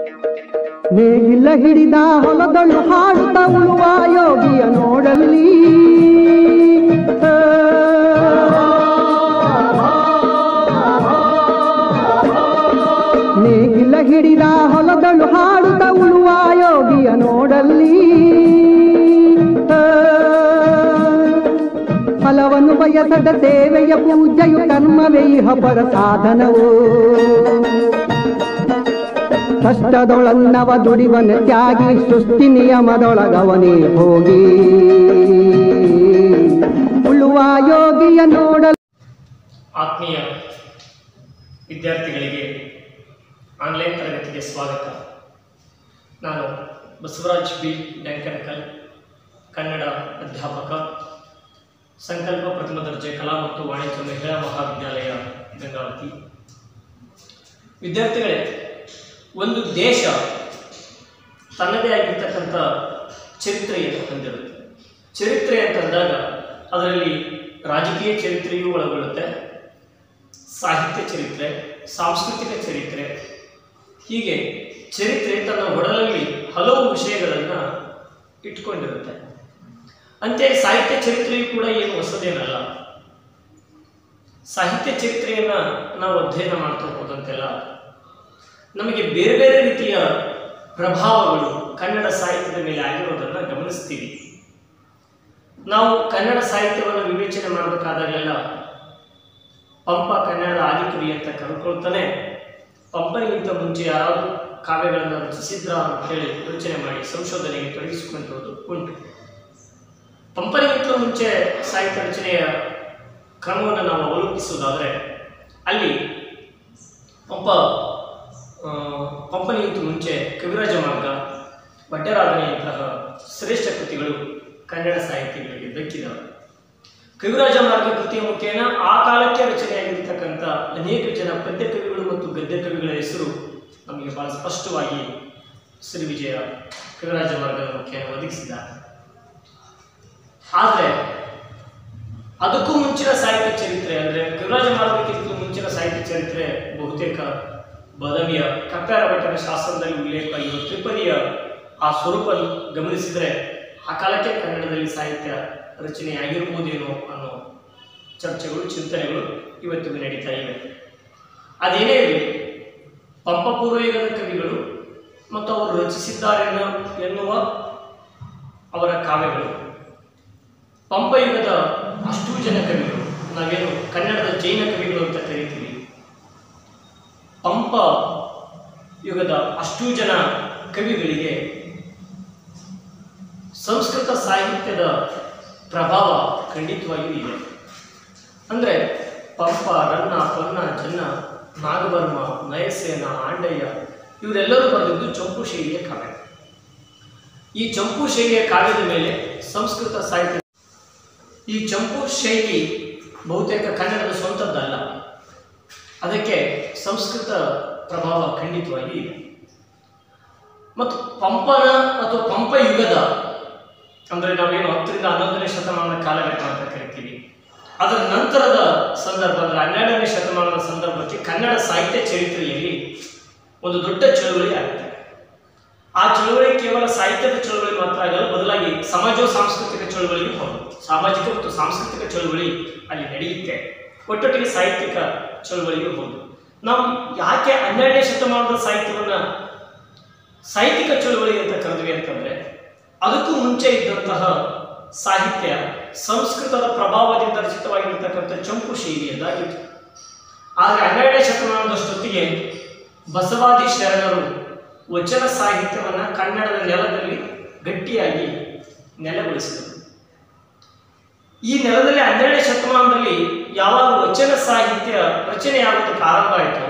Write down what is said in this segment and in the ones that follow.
ನೇಗಿಲ ಹಿಡಿದ ಹೊಲದಳು ಹಾಡುತ್ತ ಉಳುವ ಯೋಗಿಯ ನೋಡಲ್ಲಿ ನೇಗಿಲ ಹಿಡಿದ ಹೊಲದಳು ಹಾಡುತ್ತ ಉಳುವ ಯೋಗಿಯ ನೋಡಲ್ಲಿ ಫಲವನ್ನು ಬಯಸದ ಸೇವೆಯ ಪೂಜೆಯು ಕರ್ಮವೇ ಇಹ ಪರ ಸಾಧನವು ಕಷ್ಟದೊಳನ್ನವ ದುಡಿವನ ತ್ಯಾಗಿ ಸೃಷ್ಟಿ ನಿಯಮದೊಳಗವನೇ ಹೋಗಿ ಉಳುವ ಯೋಗಿಯ ನೋಡಲು ಆತ್ಮೀಯ ವಿದ್ಯಾರ್ಥಿಗಳಿಗೆ ಆನ್ಲೈನ್ ತರಗತಿಗೆ ಸ್ವಾಗತ ನಾನು ಬಸವರಾಜ್ ಬಿ ಡ್ಯಾಂಕನಕಲ್ ಕನ್ನಡ ಅಧ್ಯಾಪಕ ಸಂಕಲ್ಪ ಪ್ರಥಮ ದರ್ಜೆ ಕಲಾ ಮತ್ತು ವಾಣಿಜ್ಯ ಮಹಿಳಾ ಮಹಾವಿದ್ಯಾಲಯ ಗಂಗಾವತಿ ವಿದ್ಯಾರ್ಥಿಗಳೇ ಒಂದು ದೇಶ ತನ್ನದೇ ಆಗಿರ್ತಕ್ಕಂಥ ಚರಿತ್ರೆಯನ್ನು ಹೊಂದಿರುತ್ತೆ ಚರಿತ್ರೆ ಅಂತಂದಾಗ ಅದರಲ್ಲಿ ರಾಜಕೀಯ ಚರಿತ್ರೆಯೂ ಒಳಗೊಳ್ಳುತ್ತೆ ಸಾಹಿತ್ಯ ಚರಿತ್ರೆ ಸಾಂಸ್ಕೃತಿಕ ಚರಿತ್ರೆ ಹೀಗೆ ಚರಿತ್ರೆ ತನ್ನ ಒಡಲಲ್ಲಿ ಹಲವು ವಿಷಯಗಳನ್ನು ಇಟ್ಕೊಂಡಿರುತ್ತೆ ಅಂತೆ ಸಾಹಿತ್ಯ ಚರಿತ್ರೆಯೂ ಕೂಡ ಏನು ಹೊಸದೇನಲ್ಲ ಸಾಹಿತ್ಯ ಚರಿತ್ರೆಯನ್ನು ನಾವು ಅಧ್ಯಯನ ಮಾಡ್ತಾ ಹೋದಂತೆಲ್ಲ ನಮಗೆ ಬೇರೆ ಬೇರೆ ರೀತಿಯ ಪ್ರಭಾವಗಳು ಕನ್ನಡ ಸಾಹಿತ್ಯದ ಮೇಲೆ ಆಗಿರೋದನ್ನು ಗಮನಿಸ್ತೀವಿ ನಾವು ಕನ್ನಡ ಸಾಹಿತ್ಯವನ್ನು ವಿವೇಚನೆ ಮಾಡಬೇಕಾದಾಗಲೆಲ್ಲ ಪಂಪ ಕನ್ನಡದ ಆದಿಕವಿ ಅಂತ ಕರ್ಕೊಳ್ತಾನೆ ಪಂಪನಿಗಿಂತ ಮುಂಚೆ ಯಾರಾದರೂ ಕಾವ್ಯಗಳನ್ನು ರಚಿಸಿದ್ರ ಅಂತ ಹೇಳಿ ಯೋಚನೆ ಮಾಡಿ ಸಂಶೋಧನೆಗೆ ತೊಡಗಿಸಿಕೊಂಡಿರುವುದು ಉಂಟು ಪಂಪನಿಗಿಂತ ಮುಂಚೆ ಸಾಹಿತ್ಯ ರಚನೆಯ ಕ್ರಮವನ್ನು ನಾವು ಅವಲೋಕಿಸುವುದಾದರೆ ಅಲ್ಲಿ ಪಂಪ ಆ, ಪಂಪನಿಗಿಂತ ಮುಂಚೆ ಕವಿರಾಜ ಮಾರ್ಗ ಭಟ್ಯರಾಧನೆಯಂತಹ ಶ್ರೇಷ್ಠ ಕೃತಿಗಳು ಕನ್ನಡ ಸಾಹಿತ್ಯಗಳಿಗೆ ದಕ್ಕಿದವು ಕವಿರಾಜ ಮಾರ್ಗ ಕೃತಿಯ ಮುಖೇನ ಆ ಕಾಲಕ್ಕೆ ರಚನೆಯಾಗಿರ್ತಕ್ಕಂಥ ಅನೇಕ ಜನ ಪದ್ಯ ಕವಿಗಳು ಮತ್ತು ಗದ್ಯ ಕವಿಗಳ ಹೆಸರು ನಮಗೆ ಬಹಳ ಸ್ಪಷ್ಟವಾಗಿ ಶ್ರೀ ವಿಜಯ ಕವಿರಾಜ ಮಾರ್ಗದ ಮುಖೇನ ಒದಗಿಸಿದ್ದಾರೆ ಆದರೆ ಅದಕ್ಕೂ ಮುಂಚಿನ ಸಾಹಿತ್ಯ ಚರಿತ್ರೆ ಅಂದರೆ ಕವಿರಾಜ ಮಾರ್ಗಕ್ಕಿಂತ ಮುಂಚಿನ ಸಾಹಿತ್ಯ ಚರಿತ್ರೆ ಬಹುತೇಕ ಬದವಿಯ ಕಪ್ಪಾರ ಭಟ್ಟರ ಶಾಸ್ತ್ರದಲ್ಲಿ ಉಲ್ಲೇಖವಾಗಿರುವ ತ್ರಿಪದಿಯ ಆ ಸ್ವರೂಪ ಗಮನಿಸಿದರೆ ಆ ಕಾಲಕ್ಕೆ ಕನ್ನಡದಲ್ಲಿ ಸಾಹಿತ್ಯ ರಚನೆಯಾಗಿರ್ಬೋದೇನೋ ಅನ್ನೋ ಚರ್ಚೆಗಳು ಚಿಂತನೆಗಳು ಇವತ್ತಿಗೂ ನಡೀತಾ ಇವೆ ಅದೇನೇ ಇರಲಿ ಪಂಪ ಪೂರ್ವಯುಗದ ಕವಿಗಳು ಮತ್ತು ಅವರು ರಚಿಸಿದ್ದಾರೆ ಎನ್ನುವ ಎನ್ನುವ ಅವರ ಕಾವ್ಯಗಳು ಪಂಪಯುಗದ ಅಷ್ಟೂ ಜನ ಕವಿಗಳು ನಾವೇನು ಕನ್ನಡದ ಜೈನ ಕವಿಗಳು ಅಂತ ಕರಿತೀವಿ ಪಂಪ ಯುಗದ ಅಷ್ಟೂ ಜನ ಕವಿಗಳಿಗೆ ಸಂಸ್ಕೃತ ಸಾಹಿತ್ಯದ ಪ್ರಭಾವ ಖಂಡಿತವಾಗಿಯೂ ಇದೆ ಅಂದರೆ ಪಂಪ ರನ್ನ ಪೊನ್ನ ಜನ್ನ ನಾಗವರ್ಮ ನಯಸೇನ ಆಂಡಯ್ಯ ಇವರೆಲ್ಲರೂ ಬರೆದಿದ್ದು ಚಂಪು ಶೈಲಿಯ ಕಾವ್ಯ ಈ ಚಂಪು ಶೈಲಿಯ ಕಾವ್ಯದ ಮೇಲೆ ಸಂಸ್ಕೃತ ಸಾಹಿತ್ಯ ಈ ಚಂಪು ಶೈಲಿ ಬಹುತೇಕ ಕನ್ನಡದ ಸ್ವಂತದ್ದಲ್ಲ ಅದಕ್ಕೆ ಸಂಸ್ಕೃತ ಪ್ರಭಾವ ಖಂಡಿತವಾಗಿ ಇದೆ ಮತ್ತು ಪಂಪನ ಅಥವಾ ಪಂಪ ಯುಗದ ಅಂದರೆ ನಾವೇನು ಹತ್ತರಿಂದ ಹನ್ನೊಂದನೇ ಶತಮಾನದ ಕಾಲಘಟ್ಟ ಅಂತ ಕರಿತೀವಿ ಅದರ ನಂತರದ ಸಂದರ್ಭ ಅಂದರೆ ಹನ್ನೆರಡನೇ ಶತಮಾನದ ಸಂದರ್ಭಕ್ಕೆ ಕನ್ನಡ ಸಾಹಿತ್ಯ ಚರಿತ್ರೆಯಲ್ಲಿ ಒಂದು ದೊಡ್ಡ ಚಳುವಳಿ ಆಗುತ್ತೆ ಆ ಚಳುವಳಿ ಕೇವಲ ಸಾಹಿತ್ಯದ ಚಳುವಳಿ ಮಾತ್ರ ಆಗಲ್ಲ ಬದಲಾಗಿ ಸಮಾಜ ಸಾಂಸ್ಕೃತಿಕ ಚಳುವಳಿಯೂ ಹೌದು ಸಾಮಾಜಿಕ ಮತ್ತು ಸಾಂಸ್ಕೃತಿಕ ಚಳುವಳಿ ಅಲ್ಲಿ ನಡೆಯುತ್ತೆ ಒಟ್ಟೊಟ್ಟಿಗೆ ಸಾಹಿತ್ಯಿಕ ಚಳುವಳಿಯೂ ಹೌದು ನಾವು ಯಾಕೆ ಹನ್ನೆರಡನೇ ಶತಮಾನದ ಸಾಹಿತ್ಯವನ್ನ ಸಾಹಿತ್ಯಿಕ ಚಳುವಳಿ ಅಂತ ಕರೆದ್ವಿ ಅಂತಂದ್ರೆ ಅದಕ್ಕೂ ಮುಂಚೆ ಇದ್ದಂತಹ ಸಾಹಿತ್ಯ ಸಂಸ್ಕೃತದ ಪ್ರಭಾವದಿಂದ ರಚಿತವಾಗಿರ್ತಕ್ಕಂಥ ಚಂಪು ಶೈಲಿಯದ್ದಾಗಿತ್ತು ಆದರೆ ಹನ್ನೆರಡನೇ ಶತಮಾನದಷ್ಟೊತ್ತಿಗೆ ಬಸವಾದಿ ಶರಣರು ವಚನ ಸಾಹಿತ್ಯವನ್ನು ಕನ್ನಡದ ನೆಲದಲ್ಲಿ ಗಟ್ಟಿಯಾಗಿ ನೆಲೆಗೊಳಿಸಿದರು ಈ ನೆಲದಲ್ಲಿ ಹನ್ನೆರಡನೇ ಶತಮಾನದಲ್ಲಿ ಯಾವಾಗ ವಚನ ಸಾಹಿತ್ಯ ರಚನೆಯಾಗೋದಕ್ಕೆ ಆರಂಭ ಆಯಿತು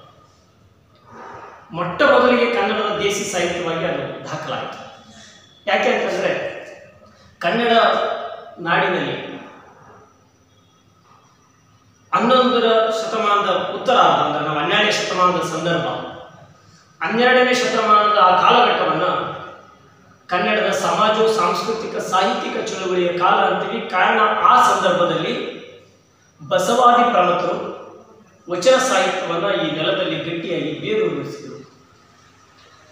ಮೊಟ್ಟ ಮೊದಲಿಗೆ ಕನ್ನಡದ ದೇಸಿ ಸಾಹಿತ್ಯವಾಗಿ ಅದು ದಾಖಲಾಯಿತು ಯಾಕೆ ಅಂತಂದರೆ ಕನ್ನಡ ನಾಡಿನಲ್ಲಿ ಹನ್ನೊಂದರ ಶತಮಾನದ ಉತ್ತರಾರ್ಧ ಅಂದರೆ ನಾವು ಹನ್ನೆರಡನೇ ಶತಮಾನದ ಸಂದರ್ಭ ಹನ್ನೆರಡನೇ ಶತಮಾನದ ಆ ಕಾಲಘಟ್ಟವನ್ನು ಕನ್ನಡದ ಸಮಾಜ ಸಾಂಸ್ಕೃತಿಕ ಸಾಹಿತ್ಯಿಕ ಚಳುವಳಿಯ ಕಾಲ ಅಂತೀವಿ ಕಾರಣ ಆ ಸಂದರ್ಭದಲ್ಲಿ ಬಸವಾದಿ ಪ್ರಮುಖರು ವಚನ ಸಾಹಿತ್ಯವನ್ನು ಈ ನೆಲದಲ್ಲಿ ಗಟ್ಟಿಯಾಗಿ ಬೇರೂರಿಸಿದರು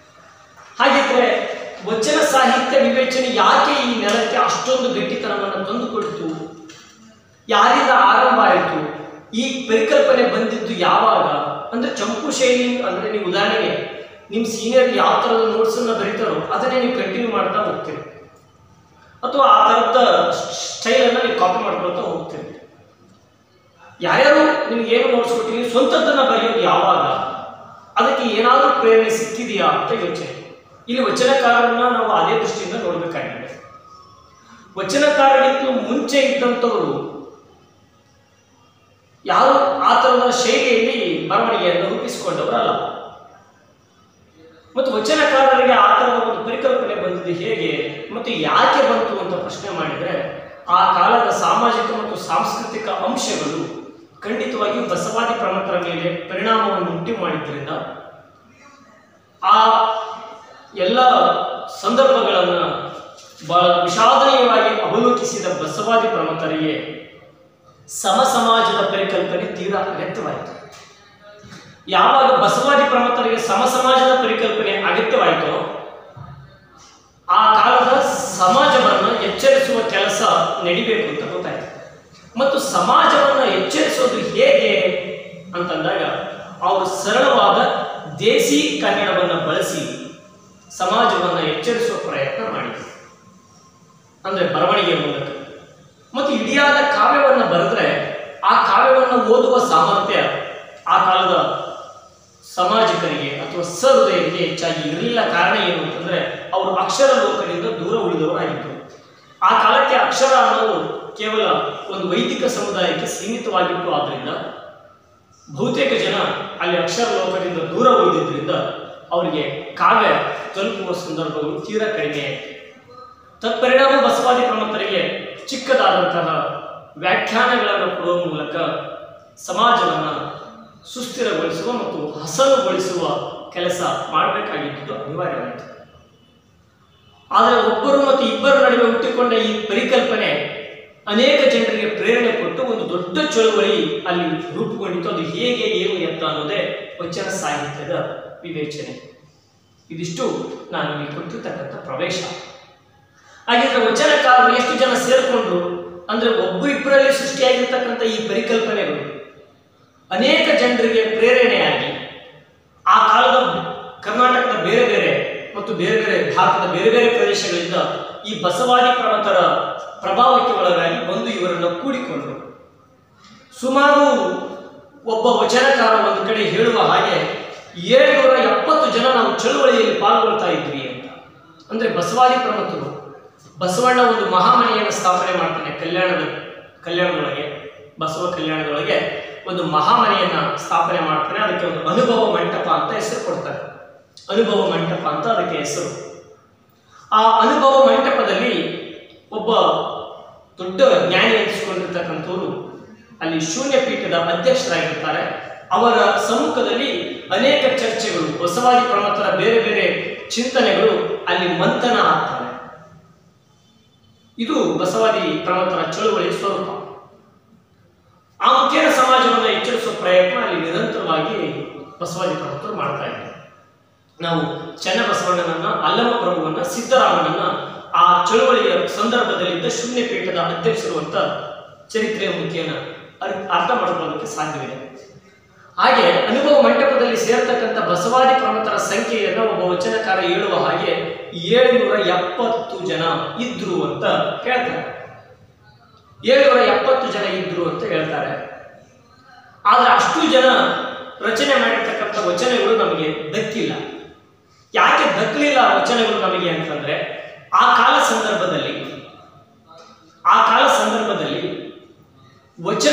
ವಚನ ಸಾಹಿತ್ಯ ವಿವೇಚನೆ ಯಾಕೆ ಈ ನೆಲಕ್ಕೆ ಅಷ್ಟೊಂದು ಗಟ್ಟಿತನವನ್ನು ತಂದುಕೊಡ್ತು ಯಾರಿಂದ ಆರಂಭ ಆಯಿತು ಈ ಪರಿಕಲ್ಪನೆ ಬಂದಿದ್ದು ಯಾವಾಗ ಅಂದ್ರೆ ಚಂಪು ಶೈಲಿ ಅಂದ್ರೆ ನೀವು ಉದಾಹರಣೆಗೆ ನಿಮ್ಮ ಸೀನಿಯರ್ ಯಾವ ಥರದ ನೋಟ್ಸನ್ನು ಬರೀತಾರೋ ಅದನ್ನೇ ನೀವು ಕಂಟಿನ್ಯೂ ಮಾಡ್ತಾ ಹೋಗ್ತೀರಿ ಅಥವಾ ಆ ಥರದ ಸ್ಟೈಲನ್ನು ನೀವು ಕಾಪಿ ಮಾಡ್ಕೊಳ್ತಾ ಹೋಗ್ತೀರಿ ಯಾರ್ಯಾರು ನಿಮ್ಗೆ ಏನು ನೋಟ್ಸ್ ಕೊಟ್ಟಿರಿ ಸ್ವಂತದ್ದನ್ನು ಬರೆಯೋದು ಯಾವಾಗ ಅದಕ್ಕೆ ಏನಾದರೂ ಪ್ರೇರಣೆ ಸಿಕ್ಕಿದೆಯಾ ಅಂತ ಯೋಚನೆ ಇಲ್ಲಿ ವಚನಕಾರರನ್ನ ನಾವು ಅದೇ ದೃಷ್ಟಿಯಿಂದ ನೋಡಬೇಕಾಗಿದೆ ವಚನಕಾರರಿಗಿಂತಲೂ ಮುಂಚೆ ಇದ್ದಂಥವರು ಯಾರು ಆ ಥರದ ಶೈಲಿಯಲ್ಲಿ ಬರವಣಿಗೆಯನ್ನು ರೂಪಿಸಿಕೊಂಡವರಲ್ಲ ಮತ್ತು ವಚನಕಾರರಿಗೆ ಆ ಥರದ ಒಂದು ಪರಿಕಲ್ಪನೆ ಬಂದಿದ್ದು ಹೇಗೆ ಮತ್ತು ಯಾಕೆ ಬಂತು ಅಂತ ಪ್ರಶ್ನೆ ಮಾಡಿದರೆ ಆ ಕಾಲದ ಸಾಮಾಜಿಕ ಮತ್ತು ಸಾಂಸ್ಕೃತಿಕ ಅಂಶಗಳು ಖಂಡಿತವಾಗಿಯೂ ಬಸವಾದಿ ಪ್ರಮುಖರ ಮೇಲೆ ಪರಿಣಾಮವನ್ನು ಉಂಟು ಮಾಡಿದ್ದರಿಂದ ಆ ಎಲ್ಲ ಸಂದರ್ಭಗಳನ್ನು ಬಹಳ ವಿಷಾದನೀಯವಾಗಿ ಅವಲೋಕಿಸಿದ ಬಸವಾದಿ ಪ್ರಮುಖರಿಗೆ ಸಮ ಸಮಾಜದ ಪರಿಕಲ್ಪನೆ ತೀರಾ ಅಗತ್ಯವಾಯಿತು ಯಾವಾಗ ಬಸವಾದಿ ಪ್ರಮುಖರಿಗೆ ಸಮ ಸಮಾಜದ ಪರಿಕಲ್ಪನೆ ಅಗತ್ಯವಾಯಿತೋ ಆ ಕಾಲದ ಸಮಾಜವನ್ನು ಎಚ್ಚರಿಸುವ ಕೆಲಸ ನಡಿಬೇಕು ಅಂತ ಗೊತ್ತಾಯ್ತು ಮತ್ತು ಸಮಾಜವನ್ನು ಎಚ್ಚರಿಸೋದು ಹೇಗೆ ಅಂತಂದಾಗ ಅವರು ಸರಳವಾದ ದೇಸಿ ಕನ್ನಡವನ್ನು ಬಳಸಿ ಸಮಾಜವನ್ನು ಎಚ್ಚರಿಸುವ ಪ್ರಯತ್ನ ಮಾಡಿದರು ಅಂದರೆ ಬರವಣಿಗೆಯ ಮೂಲಕ ಮತ್ತು ಇಡಿಯಾದ ಕಾವ್ಯವನ್ನು ಬರೆದ್ರೆ ಆ ಕಾವ್ಯವನ್ನು ಓದುವ ಸಾಮರ್ಥ್ಯ ಆ ಕಾಲದ ಸಾಮಾಜಿಕರಿಗೆ ಅಥವಾ ಸಹೃದಯರಿಗೆ ಹೆಚ್ಚಾಗಿ ಇರಲಿಲ್ಲ ಕಾರಣ ಏನು ಅಂತಂದ್ರೆ ಅವರು ಅಕ್ಷರ ಲೋಕದಿಂದ ದೂರ ಉಳಿದವರಾಗಿದ್ದರು ಆ ಕಾಲಕ್ಕೆ ಅಕ್ಷರ ಅನ್ನೋದು ಕೇವಲ ಒಂದು ವೈದಿಕ ಸಮುದಾಯಕ್ಕೆ ಸೀಮಿತವಾಗಿತ್ತು ಆದ್ದರಿಂದ ಬಹುತೇಕ ಜನ ಅಲ್ಲಿ ಅಕ್ಷರ ಲೋಕದಿಂದ ದೂರ ಉಳಿದಿದ್ದರಿಂದ ಅವರಿಗೆ ಕಾವ್ಯ ತಲುಪುವ ಸಂದರ್ಭಗಳು ತೀರಾ ಕಡಿಮೆ ಆಯಿತು ತತ್ಪರಿಣಾಮ ಬಸವಾದಿ ಪ್ರಮುಖರಿಗೆ ಚಿಕ್ಕದಾದಂತಹ ವ್ಯಾಖ್ಯಾನಗಳನ್ನು ಕೊಡುವ ಮೂಲಕ ಸಮಾಜವನ್ನು ಸುಸ್ಥಿರಗೊಳಿಸುವ ಮತ್ತು ಹಸನುಗೊಳಿಸುವ ಕೆಲಸ ಮಾಡಬೇಕಾಗಿದ್ದು ಅನಿವಾರ್ಯವಾಯಿತು ಆದರೆ ಒಬ್ಬರು ಮತ್ತು ಇಬ್ಬರ ನಡುವೆ ಹುಟ್ಟಿಕೊಂಡ ಈ ಪರಿಕಲ್ಪನೆ ಅನೇಕ ಜನರಿಗೆ ಪ್ರೇರಣೆ ಕೊಟ್ಟು ಒಂದು ದೊಡ್ಡ ಚಳುವಳಿ ಅಲ್ಲಿ ರೂಪುಗೊಂಡಿತು ಅದು ಹೇಗೆ ಏನು ಎತ್ತ ಅನ್ನೋದೇ ವಚನ ಸಾಹಿತ್ಯದ ವಿವೇಚನೆ ಇದಿಷ್ಟು ನಾನು ಇಲ್ಲಿ ಕೊಟ್ಟಿರ್ತಕ್ಕಂಥ ಪ್ರವೇಶ ಹಾಗಿದ್ರೆ ವಚನಕಾರರು ಎಷ್ಟು ಜನ ಸೇರಿಕೊಂಡ್ರು ಅಂದ್ರೆ ಒಬ್ಬರಿಬ್ಬರಲ್ಲಿ ಸೃಷ್ಟಿಯಾಗಿರ್ತಕ್ಕಂಥ ಈ ಪರಿಕಲ್ಪನೆಗಳು ಅನೇಕ ಜನರಿಗೆ ಪ್ರೇರಣೆಯಾಗಿ ಆ ಕಾಲದ ಕರ್ನಾಟಕದ ಬೇರೆ ಬೇರೆ ಮತ್ತು ಬೇರೆ ಬೇರೆ ಭಾರತದ ಬೇರೆ ಬೇರೆ ಪ್ರದೇಶಗಳಿಂದ ಈ ಬಸವಾದಿ ಪ್ರಮತರ ಪ್ರಭಾವಕ್ಕೆ ಒಳಗಾಗಿ ಬಂದು ಇವರನ್ನು ಕೂಡಿಕೊಂಡರು ಸುಮಾರು ಒಬ್ಬ ವಚನಕಾರ ಒಂದು ಕಡೆ ಹೇಳುವ ಹಾಗೆ ಏಳ್ನೂರ ಎಪ್ಪತ್ತು ಜನ ನಾವು ಚಳುವಳಿಯಲ್ಲಿ ಪಾಲ್ಗೊಳ್ತಾ ಇದ್ವಿ ಅಂತ ಅಂದ್ರೆ ಬಸವಾದಿ ಪ್ರಮುಖರು ಬಸವಣ್ಣ ಒಂದು ಮಹಾಮನೆಯನ್ನು ಸ್ಥಾಪನೆ ಮಾಡ್ತಾನೆ ಕಲ್ಯಾಣದ ಕಲ್ಯಾಣದೊಳಗೆ ಬಸವ ಕಲ್ಯಾಣದೊಳಗೆ ಒಂದು ಮಹಾಮನೆಯನ್ನ ಸ್ಥಾಪನೆ ಮಾಡ್ತಾನೆ ಅದಕ್ಕೆ ಒಂದು ಅನುಭವ ಮಂಟಪ ಅಂತ ಹೆಸರು ಕೊಡ್ತಾರೆ ಅನುಭವ ಮಂಟಪ ಅಂತ ಅದಕ್ಕೆ ಹೆಸರು ಆ ಅನುಭವ ಮಂಟಪದಲ್ಲಿ ಒಬ್ಬ ದೊಡ್ಡ ಜ್ಞಾನಿ ಎನಿಸಿಕೊಂಡಿರ್ತಕ್ಕಂಥವ್ರು ಅಲ್ಲಿ ಶೂನ್ಯ ಪೀಠದ ಅಧ್ಯಕ್ಷರಾಗಿರ್ತಾರೆ ಅವರ ಸಮ್ಮುಖದಲ್ಲಿ ಅನೇಕ ಚರ್ಚೆಗಳು ಬಸವಾದಿ ಪ್ರಮುಖರ ಬೇರೆ ಬೇರೆ ಚಿಂತನೆಗಳು ಅಲ್ಲಿ ಮಂಥನ ಆಗ್ತವೆ ಇದು ಬಸವಾದಿ ಪ್ರಮುಖರ ಚಳುವಳಿಯ ಸ್ವರೂಪ ಆ ಮುಖೇನ ಸಮಾಜವನ್ನು ಎಚ್ಚರಿಸುವ ಪ್ರಯತ್ನ ಅಲ್ಲಿ ನಿರಂತರವಾಗಿ ಬಸವಾದಿ ಪ್ರಮುಖರು ಮಾಡ್ತಾ ಇದ್ದಾರೆ ನಾವು ಚನ್ನಬಸವಣ್ಣನನ್ನ ಅಲ್ಲಮ ಪ್ರಭುವನ್ನ ಸಿದ್ದರಾಮನನ್ನ ಆ ಚಳುವಳಿಯ ಸಂದರ್ಭದಲ್ಲಿದ್ದ ಶೂನ್ಯ ಪೀಠದ ಅಧ್ಯಕ್ಷರು ಅಂತ ಚರಿತ್ರೆಯ ಮುಖೇನ ಅರ್- ಅರ್ಥ ಮಾಡ್ಕೊಳ್ಳೋದಕ್ಕೆ ಸಾಧ್ಯವಿದೆ ಹಾಗೆ ಅನುಭವ ಮಂಟಪದಲ್ಲಿ ಸೇರ್ತಕ್ಕಂಥ ಬಸವಾದಿ ಪ್ರಮುಖರ ಸಂಖ್ಯೆಯನ್ನು ಒಬ್ಬ ವಚನಕಾರ ಹೇಳುವ ಹಾಗೆ ಏಳುನೂರ ಎಪ್ಪತ್ತು ಜನ ಇದ್ರು ಅಂತ ಹೇಳ್ತಾರೆ ಏಳುನೂರ ಎಪ್ಪತ್ತು ಜನ ಇದ್ರು ಅಂತ ಹೇಳ್ತಾರೆ ಆದ್ರೆ ಅಷ್ಟು ಜನ ರಚನೆ ಮಾಡಿರ್ತಕ್ಕಂಥ ವಚನಗಳು ನಮಗೆ ದಕ್ಕಿಲ್ಲ ಯಾಕೆ ದಕ್ಕಲಿಲ್ಲ ಆ ವಚನಗಳು ನಮಗೆ ಅಂತಂದ್ರೆ ಆ ಕಾಲ ಸಂದರ್ಭದಲ್ಲಿ ಆ ಕಾಲ ಸಂದರ್ಭದಲ್ಲಿ ವಚನ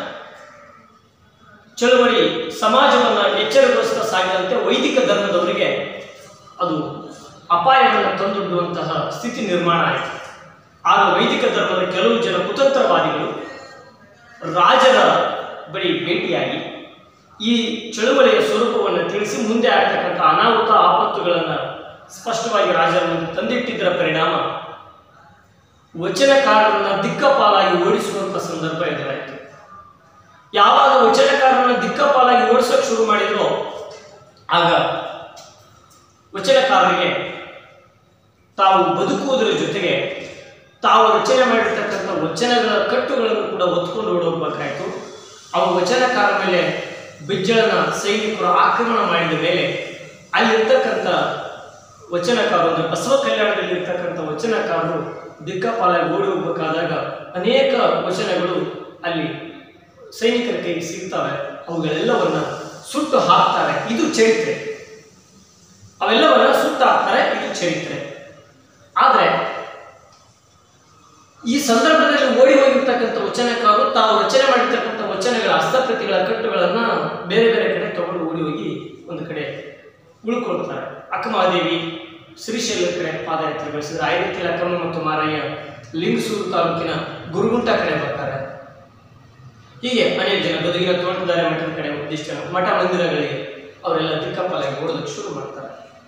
ಚಳುವಳಿ ಸಮಾಜವನ್ನ ಎಚ್ಚರಗೊಳಿಸ್ತಾ ಸಾಗಿದಂತೆ ವೈದಿಕ ಧರ್ಮದವರಿಗೆ ಅದು ಅಪಾಯವನ್ನು ತಂದೊಡ್ಡುವಂತಹ ಸ್ಥಿತಿ ನಿರ್ಮಾಣ ಆಯಿತು ಆಗ ವೈದಿಕ ಧರ್ಮದ ಕೆಲವು ಜನ ಕುತಂತ್ರವಾದಿಗಳು ರಾಜರ ಬಳಿ ಭೇಟಿಯಾಗಿ ಈ ಚಳುವಳಿಯ ಸ್ವರೂಪವನ್ನು ತಿಳಿಸಿ ಮುಂದೆ ಆಗ್ತಕ್ಕಂಥ ಅನಾಹುತ ಆಪತ್ತುಗಳನ್ನು ಸ್ಪಷ್ಟವಾಗಿ ರಾಜರ ಮುಂದೆ ತಂದಿಟ್ಟಿದ್ದರ ಪರಿಣಾಮ ವಚನಕಾರರನ್ನ ದಿಕ್ಕಪಾಲಾಗಿ ಓಡಿಸುವಂತ ಸಂದರ್ಭ ಎದುರಾಯಿತು ಯಾವಾಗ ವಚನಕಾರರನ್ನ ದಿಕ್ಕಪಾಲಾಗಿ ಓಡಿಸೋಕೆ ಶುರು ಮಾಡಿದ್ರೋ ಆಗ ವಚನಕಾರರಿಗೆ ತಾವು ಬದುಕುವುದರ ಜೊತೆಗೆ ತಾವು ರಚನೆ ಮಾಡಿರ್ತಕ್ಕಂಥ ವಚನಗಳ ಕಟ್ಟುಗಳನ್ನು ಕೂಡ ಹೊತ್ಕೊಂಡು ಓಡೋಗ್ಬೇಕಾಯ್ತು ಅವು ವಚನಕಾರ ಮೇಲೆ ಬಿಜ್ಜಳನ ಸೈನಿಕರು ಆಕ್ರಮಣ ಮಾಡಿದ ಮೇಲೆ ಅಲ್ಲಿರ್ತಕ್ಕಂಥ ವಚನಕಾರರು ಅಂದರೆ ಬಸವ ಕಲ್ಯಾಣದಲ್ಲಿ ಇರ್ತಕ್ಕಂಥ ವಚನಕಾರರು ದಿಕ್ಕಾಪಾಲಾಗಿ ಓಡಿ ಹೋಗ್ಬೇಕಾದಾಗ ಅನೇಕ ವಚನಗಳು ಅಲ್ಲಿ ಸೈನಿಕರ ಕೈಗೆ ಸಿಗ್ತವೆ ಅವುಗಳೆಲ್ಲವನ್ನ ಸುಟ್ಟು ಹಾಕ್ತಾರೆ ಇದು ಚರಿತ್ರೆ ಅವೆಲ್ಲವನ್ನ ಸುಟ್ಟು ಹಾಕ್ತಾರೆ ಇದು ಚರಿತ್ರೆ ಆದರೆ ಈ ಸಂದರ್ಭದಲ್ಲಿ ಓಡಿ ಹೋಗಿರ್ತಕ್ಕಂಥ ವಚನಕಾರರು ತಾವು ರಚನೆ ಮಾಡಿರ್ತಕ್ಕಂಥ ವಚನಗಳ ಹಸ್ತಪ್ರತಿಗಳ ಕಟ್ಟುಗಳನ್ನ ಬೇರೆ ಬೇರೆ ಕಡೆ ತಗೊಂಡು ಓಡಿ ಹೋಗಿ ಒಂದು ಕಡೆ ಉಳ್ಕೊಳ್ತಾರೆ ಅಕ್ಕಮಹಾದೇವಿ ಶ್ರೀಶೈಲ ಕಡೆ ಪಾದಯಾತ್ರೆ ಬೆಳೆಸಿದ್ರೆ ಐದಕ್ಕೆ ಅಕ್ಕಮ್ಮ ಮತ್ತು ಮಾರಯ್ಯ ಲಿಂಗಸೂರು ತಾಲೂಕಿನ ಗುರುಗುಂಟ ಕಡೆ ಬರ್ತಾರೆ ಹೀಗೆ ಅನೇಕ ಜನ ಗದುಗಿನ ತೋಟದಾರೆ ಮಠದ ಕಡೆ ಒಂದಿಷ್ಟು ಜನ ಮಠ ಮಂದಿರಗಳಿಗೆ ಅವರೆಲ್ಲ ದಿಕ್ಕಪ್ಪಲಾಗಿ ಓಡೋದಕ್ಕೆ ಶುರು ಮಾಡ್ತಾರೆ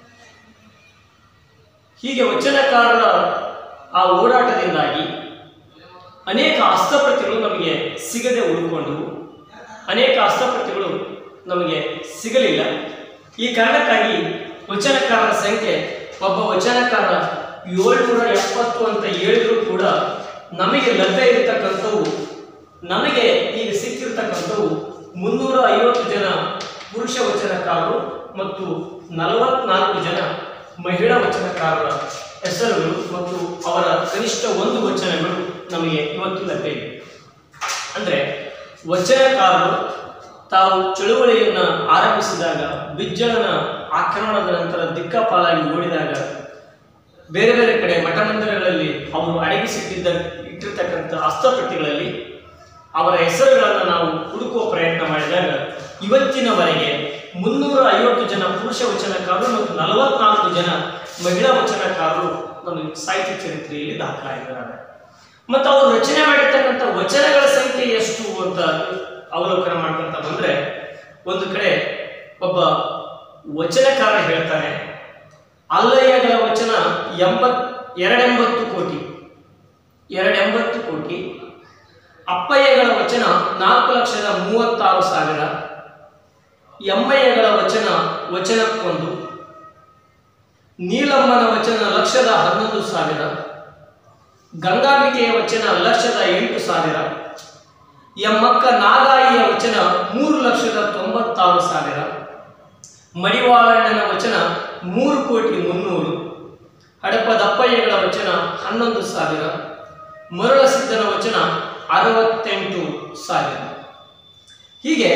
ಹೀಗೆ ವಚನಕಾರರ ಆ ಓಡಾಟದಿಂದಾಗಿ ಅನೇಕ ಹಸ್ತಪ್ರತಿಗಳು ನಮಗೆ ಸಿಗದೆ ಉಳ್ಕೊಂಡವು ಅನೇಕ ಹಸ್ತಪ್ರತಿಗಳು ನಮಗೆ ಸಿಗಲಿಲ್ಲ ಈ ಕಾರಣಕ್ಕಾಗಿ ವಚನಕಾರರ ಸಂಖ್ಯೆ ಒಬ್ಬ ವಚನಕಾರ ಏಳ್ನೂರ ಎಪ್ಪತ್ತು ಅಂತ ಹೇಳಿದ್ರು ಕೂಡ ನಮಗೆ ಲಭ್ಯ ಇರತಕ್ಕಂಥವು ನಮಗೆ ಈಗ ಸಿಕ್ಕಿರ್ತಕ್ಕಂಥವು ಮುನ್ನೂರ ಐವತ್ತು ಜನ ಪುರುಷ ವಚನಕಾರರು ಮತ್ತು ನಲವತ್ನಾಲ್ಕು ಜನ ಮಹಿಳಾ ವಚನಕಾರರ ಹೆಸರುಗಳು ಮತ್ತು ಅವರ ಕನಿಷ್ಠ ಒಂದು ವಚನಗಳು ನಮಗೆ ಇವತ್ತು ಲಭ್ಯ ಇವೆ ಅಂದರೆ ವಚನಕಾರರು ತಾವು ಚಳುವಳಿಯನ್ನ ಆರಂಭಿಸಿದಾಗ ಬಿಜ್ಜಳನ ಆಕ್ರಮಣದ ನಂತರ ದಿಕ್ಕಾಪಾಲಾಗಿ ಓಡಿದಾಗ ಬೇರೆ ಬೇರೆ ಕಡೆ ಮಠ ಮಂದಿರಗಳಲ್ಲಿ ಅವರು ಅಡಗಿಸಿಟ್ಟಿದ್ದ ಇಟ್ಟಿರ್ತಕ್ಕಂಥ ಹಸ್ತಪ್ರತಿಗಳಲ್ಲಿ ಅವರ ಹೆಸರುಗಳನ್ನು ನಾವು ಹುಡುಕುವ ಪ್ರಯತ್ನ ಮಾಡಿದಾಗ ಇವತ್ತಿನವರೆಗೆ ಮುನ್ನೂರ ಐವತ್ತು ಜನ ಪುರುಷ ವಚನಕಾರರು ಮತ್ತು ನಲವತ್ನಾಲ್ಕು ಜನ ಮಹಿಳಾ ವಚನಕಾರರು ನಮಗೆ ಸಾಹಿತ್ಯ ಚರಿತ್ರೆಯಲ್ಲಿ ದಾಖಲಾಗಿದ್ದಾರೆ ಮತ್ತು ಅವರು ರಚನೆ ಮಾಡಿರ್ತಕ್ಕಂಥ ವಚನಗಳ ಸಂಖ್ಯೆ ಎಷ್ಟು ಅಂತ ಅವಲೋಕನ ಮಾಡ್ಕೊಂತ ಬಂದ್ರೆ ಒಂದು ಕಡೆ ಒಬ್ಬ ವಚನಕಾರ ಹೇಳ್ತಾನೆ ಅಲ್ಲಯ್ಯಗಳ ವಚನ ಎಂಬತ್ ಎರಡೆಂಬತ್ತು ಕೋಟಿ ಎರಡೆಂಬತ್ತು ಕೋಟಿ ಅಪ್ಪಯ್ಯಗಳ ವಚನ ನಾಲ್ಕು ಲಕ್ಷದ ಮೂವತ್ತಾರು ಸಾವಿರ ಎಮ್ಮಯ್ಯಗಳ ವಚನ ವಚನಕ್ಕೊಂದು ನೀಲಮ್ಮನ ವಚನ ಲಕ್ಷದ ಹನ್ನೊಂದು ಸಾವಿರ ಗಂಗಾಂಬಿಕೆಯ ವಚನ ಲಕ್ಷದ ಎಂಟು ಸಾವಿರ ಎಮ್ಮಕ್ಕ ನಾಗಾಯಿಯ ವಚನ ಮೂರು ಲಕ್ಷದ ತೊಂಬತ್ತಾರು ಸಾವಿರ ಮಡಿವಾಳಣ್ಣನ ವಚನ ಮೂರು ಕೋಟಿ ಮುನ್ನೂರು ಹಡಪದಪ್ಪಯ್ಯಗಳ ವಚನ ಹನ್ನೊಂದು ಸಾವಿರ ಮರುಳಸಿದ್ದನ ವಚನ ಅರವತ್ತೆಂಟು ಸಾವಿರ ಹೀಗೆ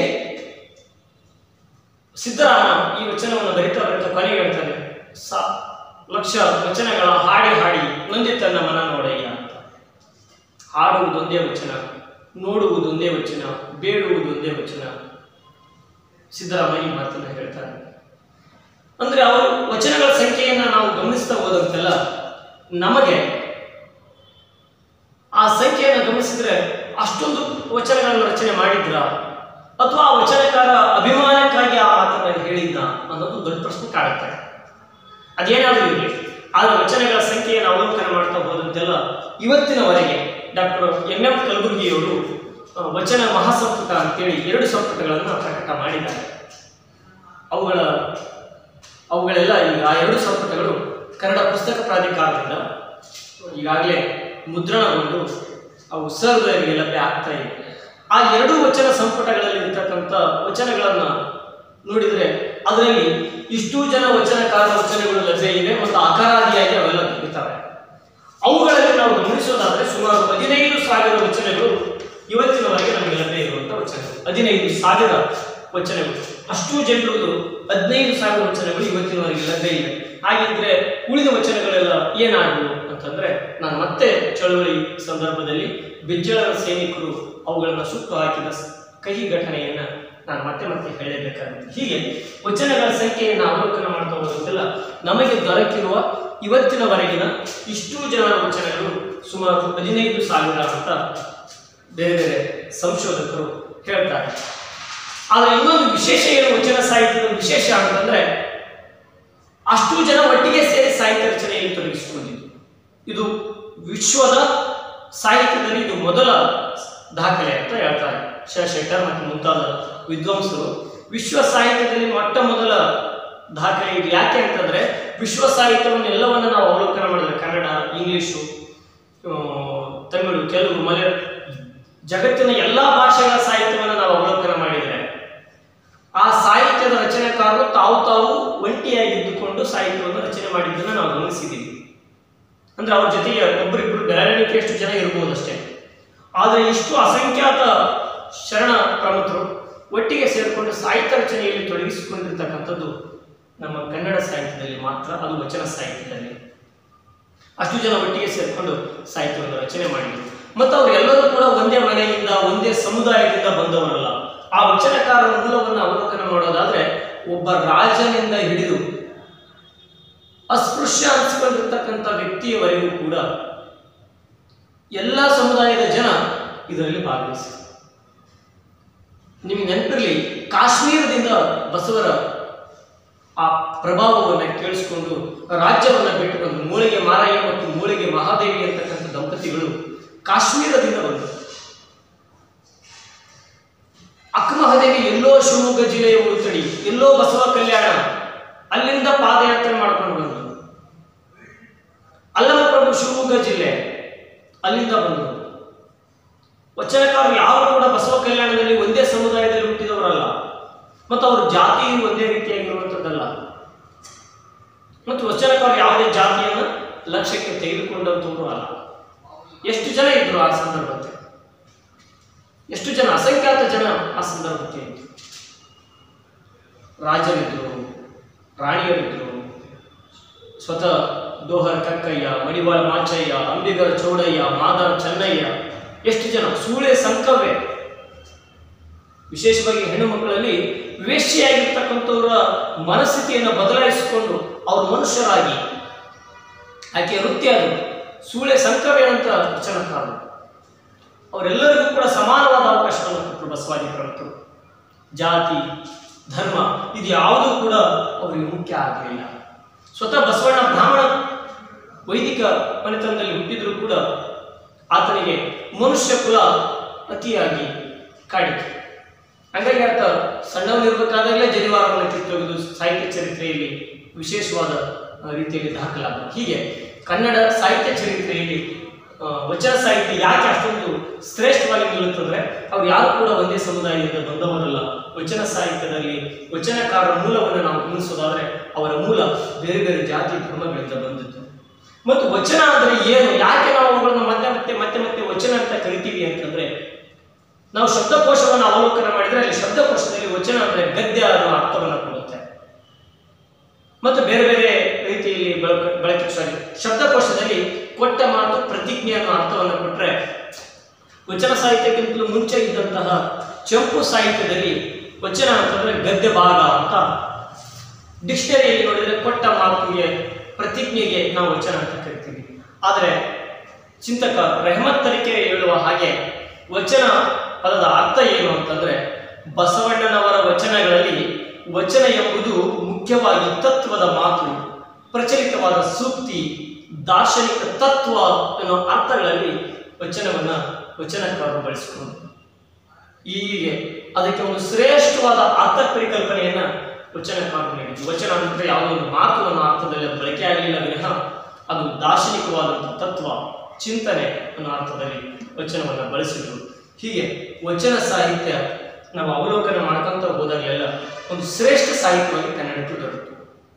ಸಿದ್ದರಾಮ ಈ ವಚನವನ್ನು ಬರಿತಾ ಬರಿತಾ ಕೊನೆಗೆ ಹೇಳ್ತಾನೆ ಸಾ ಲಕ್ಷ ವಚನಗಳ ಹಾಡಿ ಹಾಡಿ ನೊಂದಿತನ್ನ ಮನ ನೋಡಯ್ಯ ಅಂತ ಹಾಡುವುದೊಂದೇ ವಚನ ನೋಡುವುದೊಂದೇ ವಚನ ಬೇಡುವುದೊಂದೇ ವಚನ ಸಿದ್ದರಾಮ ಈ ಮಾತನ್ನ ಹೇಳ್ತಾರೆ ಅಂದ್ರೆ ಅವರು ವಚನಗಳ ಸಂಖ್ಯೆಯನ್ನ ನಾವು ಗಮನಿಸ್ತಾ ಹೋದಂತೆಲ್ಲ ನಮಗೆ ಆ ಸಂಖ್ಯೆಯನ್ನು ಗಮನಿಸಿದ್ರೆ ಅಷ್ಟೊಂದು ವಚನಗಳನ್ನು ರಚನೆ ಮಾಡಿದ್ರ ಅಥವಾ ಆ ವಚನಕಾರ ಅಭಿಮಾನಕ್ಕಾಗಿ ಆ ಮಾತನ್ನ ಹೇಳಿದ್ದ ಅನ್ನೋದು ದೊಡ್ಡ ಪ್ರಶ್ನೆ ಕಾಡುತ್ತೆ ಅದೇನಾದರೂ ಇರಲಿ ಆದ್ರೆ ವಚನಗಳ ಸಂಖ್ಯೆಯನ್ನು ಅವಲೋಕನ ಮಾಡ್ತಾ ಹೋದಂತೆಲ್ಲ ಇವತ್ತಿನವರೆಗೆ ಡಾಕ್ಟರ್ ಎಂ ಎಂ ಕಲಬುರ್ಗಿಯವರು ಆ, ವಚನ ಮಹಾಸಂಪುಟ ಅಂತೇಳಿ ಎರಡು ಸಂಪುಟಗಳನ್ನು ಪ್ರಕಟ ಮಾಡಿದ್ದಾರೆ ಅವುಗಳ ಅವುಗಳೆಲ್ಲ ಈಗ ಆ ಎರಡು ಸಂಪುಟಗಳು ಕನ್ನಡ ಪುಸ್ತಕ ಪ್ರಾಧಿಕಾರದಿಂದ ಈಗಾಗಲೇ ಮುದ್ರಣಗೊಂಡು ಅವು ಸರ್ವರಿಗೆ ಲಭ್ಯ ಆಗ್ತಾ ಇವೆ ಆ ಎರಡು ವಚನ ಸಂಪುಟಗಳಲ್ಲಿ ಇರ್ತಕ್ಕಂಥ ವಚನಗಳನ್ನ ನೋಡಿದ್ರೆ ಅದರಲ್ಲಿ ಇಷ್ಟು ಜನ ವಚನಕಾರ ವಚನಗಳು ಲಭ್ಯ ಇವೆ ಮತ್ತು ಅಕಾರಾದಿಯಾಗಿ ಅವೆಲ್ಲ ಇರ್ತವೆ ಅವುಗಳಲ್ಲಿ ನಾವು ಗಮನಿಸೋದಾದ್ರೆ ಸುಮಾರು ಹದಿನೈದು ಸಾವಿರ ವಚನಗಳು ಇವತ್ತಿನವರೆಗೆ ನಮಗೆ ಲಭ್ಯ ಇರುವಂತಹ ವಚನಗಳು ಹದಿನೈದು ಸಾವಿರ ವಚನಗಳು ಅಷ್ಟು ಜನರದು ಹದಿನೈದು ಸಾವಿರ ವಚನಗಳು ಇವತ್ತಿನವರೆಗೆ ಲಭ್ಯ ಇವೆ ಹಾಗಿದ್ರೆ ಉಳಿದ ವಚನಗಳೆಲ್ಲ ಏನಾದವು ಅಂತಂದ್ರೆ ನಾನು ಮತ್ತೆ ಚಳುವಳಿ ಸಂದರ್ಭದಲ್ಲಿ ಬಿಜ್ಜಳನ ಸೈನಿಕರು ಅವುಗಳನ್ನು ಸುಟ್ಟು ಹಾಕಿದ ಸ- ಕಹಿ ಘಟನೆಯನ್ನ ನಾನು ಮತ್ತೆ ಮತ್ತೆ ಹೇಳಬೇಕಾಗುತ್ತೆ ಹೀಗೆ ವಚನಗಳ ಸಂಖ್ಯೆಯನ್ನು ಅವಲೋಕನ ಮಾಡ್ತಾ ಹೋದಂತೆಲ್ಲ ನಮಗೆ ದೊರಕಿರುವ ಇವತ್ತಿನವರೆಗಿನ ಇಷ್ಟು ಜನರ ವಚನಗಳು ಸುಮಾರು ಹದಿನೈದು ಸಾವಿರ ಅಂತ ಬೇರೆ ಬೇರೆ ಸಂಶೋಧಕರು ಹೇಳ್ತಾರೆ ಆದರೆ ಇನ್ನೊಂದು ವಿಶೇಷ ಏನು ವಚನ ಸಾಹಿತ್ಯದ ವಿಶೇಷ ಅಂತಂದ್ರೆ ಅಷ್ಟು ಜನ ಒಟ್ಟಿಗೆ ಸೇರಿ ಸಾಹಿತ್ಯ ರಚನೆಯಲ್ಲಿ ತೊಡಗಿಸಿಕೊಂಡಿದ್ದು ಇದು ವಿಶ್ವದ ಸಾಹಿತ್ಯದಲ್ಲಿ ಇದು ಮೊದಲ ದಾಖಲೆ ಅಂತ ಹೇಳ್ತಾರೆ ಶೇಖರ್ ಮತ್ತು ಮುಂತಾದ ವಿದ್ವಾಂಸರು ವಿಶ್ವ ಸಾಹಿತ್ಯದಲ್ಲಿ ಮೊಟ್ಟ ಮೊದಲ ದಾಖಲೆ ಇದು ಯಾಕೆ ಅಂತಂದ್ರೆ ವಿಶ್ವ ಸಾಹಿತ್ಯವನ್ನು ಎಲ್ಲವನ್ನು ನಾವು ಅವಲೋಕನ ಮಾಡಿದ್ರೆ ಕನ್ನಡ ಇಂಗ್ಲಿಷು ಆ, ತಮಿಳು ತೆಲುಗು ಮಲಯಾಳ ಜಗತ್ತಿನ ಎಲ್ಲ ಭಾಷೆಗಳ ಸಾಹಿತ್ಯವನ್ನು ನಾವು ಅವಲೋಕನ ಮಾಡಿದರೆ ಆ ಸಾಹಿತ್ಯದ ರಚನೆಕಾರರು ತಾವು ತಾವು ಒಂಟಿಯಾಗಿದ್ದುಕೊಂಡು ಸಾಹಿತ್ಯವನ್ನು ರಚನೆ ಮಾಡಿದ್ದನ್ನು ನಾವು ಗಮನಿಸಿದ್ದೀವಿ ಅಂದ್ರೆ ಅವ್ರ ಜೊತೆಗೆ ಒಬ್ಬರಿಬ್ಬರು ಬೆರಳಿಕೆಯಷ್ಟು ಜನ ಇರ್ಬೋದು ಅಷ್ಟೇ ಆದರೆ ಇಷ್ಟು ಅಸಂಖ್ಯಾತ ಶರಣ ಪ್ರಮುಖರು ಒಟ್ಟಿಗೆ ಸೇರಿಕೊಂಡು ಸಾಹಿತ್ಯ ರಚನೆಯಲ್ಲಿ ತೊಡಗಿಸಿಕೊಂಡಿರ್ತಕ್ಕಂಥದ್ದು ನಮ್ಮ ಕನ್ನಡ ಸಾಹಿತ್ಯದಲ್ಲಿ ಮಾತ್ರ ಅದು ವಚನ ಸಾಹಿತ್ಯದಲ್ಲಿ ಅಷ್ಟು ಜನ ಒಟ್ಟಿಗೆ ಸೇರಿಕೊಂಡು ಸಾಹಿತ್ಯವನ್ನು ರಚನೆ ಮಾಡಿದರು ಮತ್ತು ಅವರೆಲ್ಲರೂ ಕೂಡ ಒಂದೇ ಮನೆಯಿಂದ ಒಂದೇ ಸಮುದಾಯದಿಂದ ಬಂದವರಲ್ಲ ಆ ವಚನಕಾರರ ಮೂಲವನ್ನು ಅವಲೋಕನ ಮಾಡೋದಾದ್ರೆ ಒಬ್ಬ ರಾಜನಿಂದ ಹಿಡಿದು ಅಸ್ಪೃಶ್ಯ ಅನಿಸಿಕೊಂಡಿರ್ತಕ್ಕಂಥ ವ್ಯಕ್ತಿಯವರೆಗೂ ಕೂಡ ಎಲ್ಲ ಸಮುದಾಯದ ಜನ ಇದರಲ್ಲಿ ಭಾಗವಹಿಸಿದರು ನಿಮಗೆ ನೆನಪಿರಲಿ ಕಾಶ್ಮೀರದಿಂದ ಬಸವರ ಆ ಪ್ರಭಾವವನ್ನು ಕೇಳಿಸಿಕೊಂಡು ರಾಜ್ಯವನ್ನು ಬಿಟ್ಟು ಬಂದು ಮೂಳೆಗೆ ಮಾರಯ್ಯ ಮತ್ತು ಮೂಳೆಗೆ ಮಹಾದೇವಿ ಅಂತಕ್ಕಂಥ ದಂಪತಿಗಳು ಕಾಶ್ಮೀರದಿಂದ ಬಂದರು ಅಕ್ಕಮಹದೇವಿ ಎಲ್ಲೋ ಶಿವಮೊಗ್ಗ ಜಿಲ್ಲೆಯ ಉಳುತಡಿ ಎಲ್ಲೋ ಬಸವ ಕಲ್ಯಾಣ ಅಲ್ಲಿಂದ ಪಾದಯಾತ್ರೆ ಮಾಡ್ಕೊಂಡು ಬಂದರು ಅಲ್ಲಮಪ್ರಭು ಶಿವಮೊಗ್ಗ ಜಿಲ್ಲೆ ಅಲ್ಲಿಂದ ಬಂದರು ವಚನಕಾರರು ಯಾರು ಕೂಡ ಬಸವ ಕಲ್ಯಾಣದಲ್ಲಿ ಒಂದೇ ಸಮುದಾಯದಲ್ಲಿ ಹುಟ್ಟಿದವರಲ್ಲ ಮತ್ತು ಅವ್ರ ಜಾತಿ ಒಂದೇ ರೀತಿಯಾಗಿರುವಂಥದ್ದಲ್ಲ ಮತ್ತು ವಚನಕಾರರು ಯಾವುದೇ ಜಾತಿಯನ್ನು ಲಕ್ಷ್ಯಕ್ಕೆ ತೆಗೆದುಕೊಂಡಂಥವ್ರು ಅಲ್ಲ ಎಷ್ಟು ಜನ ಇದ್ರು ಆ ಸಂದರ್ಭಕ್ಕೆ ಎಷ್ಟು ಜನ ಅಸಂಖ್ಯಾತ ಜನ ಆ ಸಂದರ್ಭಕ್ಕೆ ಇದ್ರು ರಾಜರಿದ್ರು ರಾಣಿಯರಿದ್ರು ಸ್ವತಃ ದೋಹರ್ ಕಕ್ಕಯ್ಯ ಮಡಿವಾಳ ಮಾಚಯ್ಯ ಅಂಬಿಗರ ಚೌಡಯ್ಯ ಮಾದಾರ್ ಚೆನ್ನಯ್ಯ ಎಷ್ಟು ಜನ ಸೂಳೆ ಸಂಕವೇ ವಿಶೇಷವಾಗಿ ಹೆಣ್ಣು ಮಕ್ಕಳಲ್ಲಿ ವೇಶ್ಯೆಯಾಗಿರ್ತಕ್ಕಂಥವರ ಮನಸ್ಥಿತಿಯನ್ನು ಬದಲಾಯಿಸಿಕೊಂಡು ಅವರು ಮನುಷ್ಯರಾಗಿ ಆಕೆ ವೃತ್ತಿ ಅದು ಸೂಳೆ ಸಂಕವೇ ಅಂತ ವಚನಕಾರರು ಅವರೆಲ್ಲರಿಗೂ ಕೂಡ ಸಮಾನವಾದ ಅವಕಾಶವನ್ನು ಕೊಟ್ಟರು ಬಸವಾದಿ ಪ್ರಮುಖರು ಜಾತಿ ಧರ್ಮ ಇದು ಯಾವುದೂ ಕೂಡ ಅವರಿಗೆ ಮುಖ್ಯ ಆಗಲಿಲ್ಲ ಸ್ವತಃ ಬಸವಣ್ಣ ಬ್ರಾಹ್ಮಣ ವೈದಿಕ ಮನೆತನದಲ್ಲಿ ಹುಟ್ಟಿದ್ರು ಕೂಡ ಆತನಿಗೆ ಮನುಷ್ಯ ಕುಲ ಅತಿಯಾಗಿ ಕಾಡಿತು ಹಾಗಾಗಿ ಆತ ಸಣ್ಣವನಿರ್ಬೇಕಾದಾಗಲೇ ಜನಿವಾರವನ್ನು ಕಿತ್ತೊಗೆದು ಸಾಹಿತ್ಯ ಚರಿತ್ರೆಯಲ್ಲಿ ವಿಶೇಷವಾದ ಆ, ರೀತಿಯಲ್ಲಿ ದಾಖಲಾದ ಹೀಗೆ ಕನ್ನಡ ಸಾಹಿತ್ಯ ಚರಿತ್ರೆಯಲ್ಲಿ ಆ, ವಚನ ಸಾಹಿತ್ಯ ಯಾಕೆ ಅಷ್ಟೊಂದು ಶ್ರೇಷ್ಠವಾಗಿ ನಿಲ್ಲುತ್ತಂದ್ರೆ ಅವ್ರು ಯಾರು ಕೂಡ ಒಂದೇ ಸಮುದಾಯದಿಂದ ಬಂದವರಲ್ಲ ವಚನ ಸಾಹಿತ್ಯದಲ್ಲಿ ವಚನಕಾರರ ಮೂಲವನ್ನು ನಾವು ಗಮನಿಸೋದಾದ್ರೆ ಅವರ ಮೂಲ ಬೇರೆ ಬೇರೆ ಜಾತಿ ಧರ್ಮಗಳಿಂದ ಬಂದಿತ್ತು ಮತ್ತು ವಚನ ಅಂದ್ರೆ ಏನು ಯಾಕೆ ನಾವು ಅವುಗಳನ್ನು ಮತ್ತೆ ಮತ್ತೆ ಮತ್ತೆ ಮತ್ತೆ ವಚನ ಅಂತ ಕರಿತೀವಿ ಅಂತಂದ್ರೆ ನಾವು ಶಬ್ದಕೋಶವನ್ನು ಅವಲೋಕನ ಮಾಡಿದ್ರೆ ಅಲ್ಲಿ ಶಬ್ದಕೋಶದಲ್ಲಿ ವಚನ ಅಂದ್ರೆ ಗದ್ಯ ಅನ್ನೋ ಅರ್ಥವನ್ನು ಕೊಡುತ್ತೆ ಮತ್ತು ಬೇರೆ ಬೇರೆ ರೀತಿಯಲ್ಲಿ ಬಳಕೆ ಬಳಕೆ ಸಾರಿ ಶಬ್ದಕೋಶದಲ್ಲಿ ಕೊಟ್ಟ ಮಾತು ಪ್ರತಿಜ್ಞೆ ಅನ್ನೋ ಅರ್ಥವನ್ನು ಕೊಟ್ಟರೆ ವಚನ ಸಾಹಿತ್ಯಕ್ಕಿಂತಲೂ ಮುಂಚೆ ಇದ್ದಂತಹ ಚಂಪು ಸಾಹಿತ್ಯದಲ್ಲಿ ವಚನ ಅಂತಂದ್ರೆ ಗದ್ಯ ಭಾಗ ಅಂತ ಡಿಕ್ಷನರಿಯಲ್ಲಿ ನೋಡಿದ್ರೆ ಕೊಟ್ಟ ಮಾತಿಗೆ ಪ್ರತಿಜ್ಞೆಗೆ ನಾವು ವಚನ ಅಂತ ಕರಿತೀವಿ ಆದರೆ ಚಿಂತಕ ರೆಹಮತ್ ತರಿಕೆ ಹೇಳುವ ಹಾಗೆ ವಚನ ಪದದ ಅರ್ಥ ಏನು ಅಂತಂದ್ರೆ ಬಸವಣ್ಣನವರ ವಚನಗಳಲ್ಲಿ ವಚನ ಎಂಬುದು ಮುಖ್ಯವಾಗಿ ತತ್ವದ ಮಾತು ಪ್ರಚಲಿತವಾದ ಸೂಕ್ತಿ ದಾರ್ಶನಿಕ ತತ್ವ ಅನ್ನೋ ಅರ್ಥಗಳಲ್ಲಿ ವಚನವನ್ನ ವಚನಕಾರರು ಬಳಸಿಕೊಂಡು ಹೀಗೆ ಅದಕ್ಕೆ ಒಂದು ಶ್ರೇಷ್ಠವಾದ ಅರ್ಥ ಪರಿಕಲ್ಪನೆಯನ್ನ ವಚನಕಾರರು ನೀಡಿದ್ರು ವಚನ ಅಂದ್ರೆ ಯಾವುದೋ ಒಂದು ಮಾತು ಅನ್ನೋ ಅರ್ಥದಲ್ಲಿ ಅದು ಬಳಕೆ ಆಗಲಿಲ್ಲ ವಿನಃ ಅದು ದಾರ್ಶನಿಕವಾದಂಥ ತತ್ವ ಚಿಂತನೆ ಅನ್ನೋ ಅರ್ಥದಲ್ಲಿ ವಚನವನ್ನು ಬಳಸಿದ್ರು ಹೀಗೆ ವಚನ ಸಾಹಿತ್ಯ ನಾವು ಅವಲೋಕನ ಮಾಡ್ಕೊಂತ ಹೋದಾಗಲೆಲ್ಲ ಒಂದು ಶ್ರೇಷ್ಠ ಸಾಹಿತ್ಯವಾಗಿ ಕನ್ನಡಕ್ಕೆ ದೊರೆತು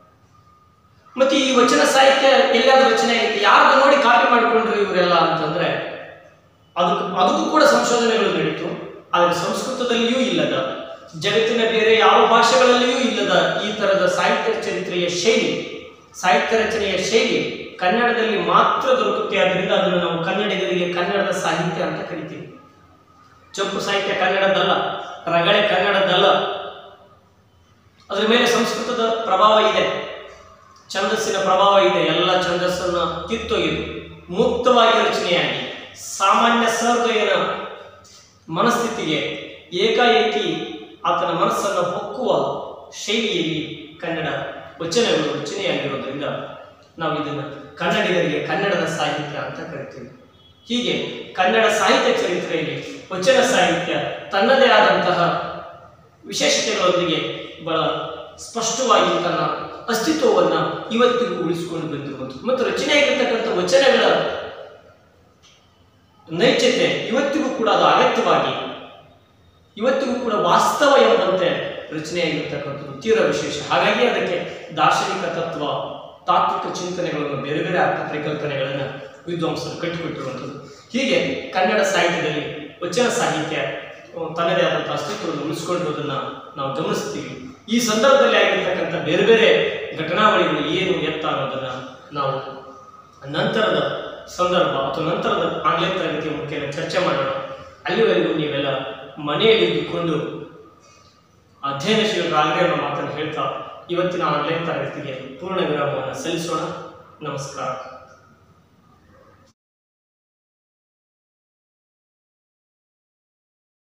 ಮತ್ತೆ ಈ ವಚನ ಸಾಹಿತ್ಯ ಎಲ್ಲಾದ್ರೂ ರಚನೆ ಆಗಿದೆ ಯಾರ್ದು ನೋಡಿ ಕಾಪಿ ಮಾಡಿಕೊಂಡ್ರು ಇವರೆಲ್ಲ ಅಂತಂದ್ರೆ ಅದಕ್ಕೂ ಅದಕ್ಕೂ ಕೂಡ ಸಂಶೋಧನೆಗಳು ನಡೀತು ಆದರೆ ಸಂಸ್ಕೃತದಲ್ಲಿಯೂ ಇಲ್ಲದ ಜಗತ್ತಿನ ಬೇರೆ ಯಾವ ಭಾಷೆಗಳಲ್ಲಿಯೂ ಇಲ್ಲದ ಈ ತರದ ಸಾಹಿತ್ಯ ಚರಿತ್ರೆಯ ಶೈಲಿ ಸಾಹಿತ್ಯ ರಚನೆಯ ಶೈಲಿ ಕನ್ನಡದಲ್ಲಿ ಮಾತ್ರ ದೊರಕುತ್ತೆ ಆದ್ದರಿಂದ ಅದನ್ನು ನಾವು ಕನ್ನಡಿಗರಿಗೆ ಕನ್ನಡದ ಸಾಹಿತ್ಯ ಅಂತ ಕರಿತೀವಿ ಚಂಪು ಸಾಹಿತ್ಯ ಕನ್ನಡದ್ದಲ್ಲ ರಗಳೆ ಕನ್ನಡದ್ದಲ್ಲ ಅದರ ಮೇಲೆ ಸಂಸ್ಕೃತದ ಪ್ರಭಾವ ಇದೆ ಛಂದಸ್ಸಿನ ಪ್ರಭಾವ ಇದೆ ಎಲ್ಲ ಛಂದಸ್ಸನ್ನ ಕಿತ್ತೊಗೆದು ಮುಕ್ತವಾಗಿ ರಚನೆಯಾಗಿ ಸಾಮಾನ್ಯ ಸಹೃದಯನ ಮನಸ್ಥಿತಿಗೆ ಏಕಾಏಕಿ ಆತನ ಮನಸ್ಸನ್ನು ಹೊಕ್ಕುವ ಶೈಲಿಯಲ್ಲಿ ಕನ್ನಡ ವಚನಗಳು ರಚನೆಯಾಗಿರೋದ್ರಿಂದ ನಾವು ಇದನ್ನು ಕನ್ನಡಿಗರಿಗೆ ಕನ್ನಡದ ಸಾಹಿತ್ಯ ಅಂತ ಕರಿತೀವಿ ಹೀಗೆ ಕನ್ನಡ ಸಾಹಿತ್ಯ ಚರಿತ್ರೆಯಲ್ಲಿ ವಚನ ಸಾಹಿತ್ಯ ತನ್ನದೇ ಆದಂತಹ ವಿಶೇಷತೆಗಳೊಂದಿಗೆ ಬಹಳ ಸ್ಪಷ್ಟವಾಗಿ ತನ್ನ ಅಸ್ತಿತ್ವವನ್ನು ಇವತ್ತಿಗೂ ಉಳಿಸಿಕೊಂಡು ಬಂದಿರುವಂಥದ್ದು ಮತ್ತು ರಚನೆಯಾಗಿರ್ತಕ್ಕಂಥ ವಚನಗಳ ನೈಜತೆ ಇವತ್ತಿಗೂ ಕೂಡ ಅದು ಅಗತ್ಯವಾಗಿ ಇವತ್ತಿಗೂ ಕೂಡ ವಾಸ್ತವ ಎಂಬಂತೆ ರಚನೆಯಾಗಿರ್ತಕ್ಕಂಥದ್ದು ತೀರ ವಿಶೇಷ ಹಾಗಾಗಿ ಅದಕ್ಕೆ ದಾರ್ಶನಿಕ ತತ್ವ ತಾತ್ವಿಕ ಚಿಂತನೆಗಳನ್ನು ಬೇರೆ ಬೇರೆ ಅರ್ಥ ಪರಿಕಲ್ಪನೆಗಳನ್ನು ವಿದ್ವಾಂಸರು ಕಟ್ಟಿಕೊಟ್ಟಿರುವಂಥದ್ದು ಹೀಗೆ ಕನ್ನಡ ಸಾಹಿತ್ಯದಲ್ಲಿ ವಚನ ಸಾಹಿತ್ಯ ಆ, ತನ್ನದೇ ಆದಂಥ ಅಸ್ತಿತ್ವವನ್ನು ಉಳಿಸ್ಕೊಂಡಿರೋದನ್ನು ನಾವು ಗಮನಿಸ್ತೀವಿ ಈ ಸಂದರ್ಭದಲ್ಲಿ ಆಗಿರ್ತಕ್ಕಂಥ ಬೇರೆ ಬೇರೆ ಘಟನಾವಳಿಗಳು ಏನು ಎತ್ತ ಅನ್ನೋದನ್ನು ನಾವು ನಂತರದ ಸಂದರ್ಭ ಅಥವಾ ನಂತರದ ಆನ್ಲೈನ್ ತರಗತಿಯ ಮುಖೇನ ಚರ್ಚೆ ಮಾಡೋಣ ಅಲ್ಲಿವರೆಗೂ ನೀವೆಲ್ಲ ಮನೆಯಲ್ಲಿ ಇದ್ದುಕೊಂಡು ಅಧ್ಯಯನಶೀಲರಾಗಲಿ ಅನ್ನೋ ಮಾತನ್ನು ಹೇಳ್ತಾ ಇವತ್ತಿನ ಆನ್ಲೈನ್ ತರಗತಿಗೆ ಪೂರ್ಣ ವಿರಾಮವನ್ನು ಸಲ್ಲಿಸೋಣ ನಮಸ್ಕಾರ